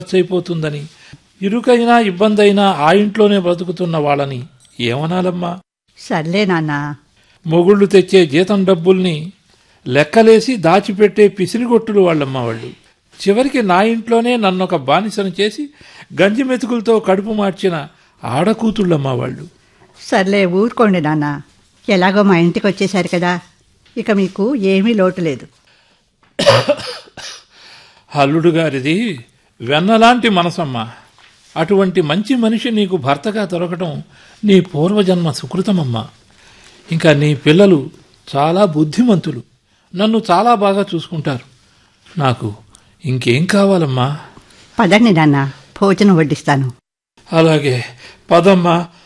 అయిపోతుందని ఇరుకైనా ఇబ్బందైనా ఆ ఇంట్లోనే బ్రతుకుతున్న వాళ్ళని ఏమనాలమ్మా సర్లే నాన్నా మొగుళ్ళు తెచ్చే జీతం డబ్బుల్ని లెక్కలేసి దాచిపెట్టే పిసిరిగొట్టులు వాళ్ళమ్మ వాళ్ళు చివరికి నా ఇంట్లోనే నన్నొక బానిసను చేసి గంజి మెతుకులతో కడుపు మార్చిన ఆడకూతుళ్ళమ్మ వాళ్ళు సర్లే ఊరుకోండి నాన్న ఎలాగో మా ఇంటికి వచ్చేశారు కదా ఇక మీకు ఏమీ లోటు లేదు అల్లుడు గారిది వెన్నలాంటి మనసమ్మ అటువంటి మంచి మనిషి నీకు భర్తగా దొరకటం నీ పూర్వజన్మ సుకృతమమ్మా ఇంకా నీ పిల్లలు చాలా బుద్ధిమంతులు నన్ను చాలా బాగా చూసుకుంటారు నాకు ఇంకేం కావాలమ్మా పదండి నాన్న భోజనం వడ్డిస్తాను అలాగే పదమ్మా